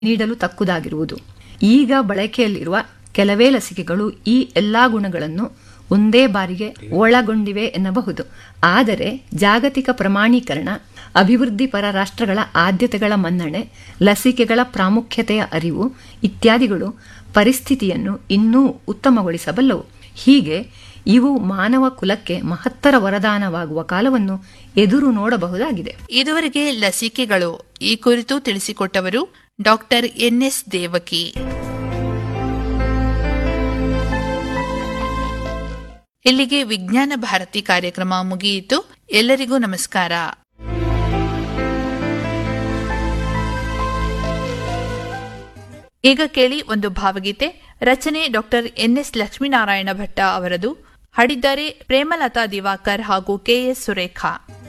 ನೀಡಲು ತಕ್ಕುದಾಗಿರುವುದು ಈಗ ಬಳಕೆಯಲ್ಲಿರುವ ಕೆಲವೇ ಲಸಿಕೆಗಳು ಈ ಎಲ್ಲಾ ಗುಣಗಳನ್ನು ಒಂದೇ ಬಾರಿಗೆ ಒಳಗೊಂಡಿವೆ ಎನ್ನಬಹುದು ಆದರೆ ಜಾಗತಿಕ ಪ್ರಮಾಣೀಕರಣ ಅಭಿವೃದ್ಧಿಪರ ರಾಷ್ಟ್ರಗಳ ಆದ್ಯತೆಗಳ ಮನ್ನಣೆ ಲಸಿಕೆಗಳ ಪ್ರಾಮುಖ್ಯತೆಯ ಅರಿವು ಇತ್ಯಾದಿಗಳು ಪರಿಸ್ಥಿತಿಯನ್ನು ಇನ್ನೂ ಉತ್ತಮಗೊಳಿಸಬಲ್ಲವು ಹೀಗೆ ಇವು ಮಾನವ ಕುಲಕ್ಕೆ ಮಹತ್ತರ ವರದಾನವಾಗುವ ಕಾಲವನ್ನು ಎದುರು ನೋಡಬಹುದಾಗಿದೆ ಇದುವರೆಗೆ ಲಸಿಕೆಗಳು ಈ ಕುರಿತು ತಿಳಿಸಿಕೊಟ್ಟವರು ಡಾಕ್ಟರ್ ಎನ್ಎಸ್ ದೇವಕಿ ಇಲ್ಲಿಗೆ ವಿಜ್ಞಾನ ಭಾರತಿ ಕಾರ್ಯಕ್ರಮ ಮುಗಿಯಿತು ಎಲ್ಲರಿಗೂ ನಮಸ್ಕಾರ ಈಗ ಕೇಳಿ ಒಂದು ಭಾವಗೀತೆ ರಚನೆ ಡಾಕ್ಟರ್ ಎನ್ಎಸ್ ಲಕ್ಷ್ಮೀನಾರಾಯಣ ಭಟ್ಟ ಅವರದು ಹಾಡಿದ್ದಾರೆ ಪ್ರೇಮಲತಾ ದಿವಾಕರ್ ಹಾಗೂ ಕೆಎಸ್ ಸುರೇಖಾ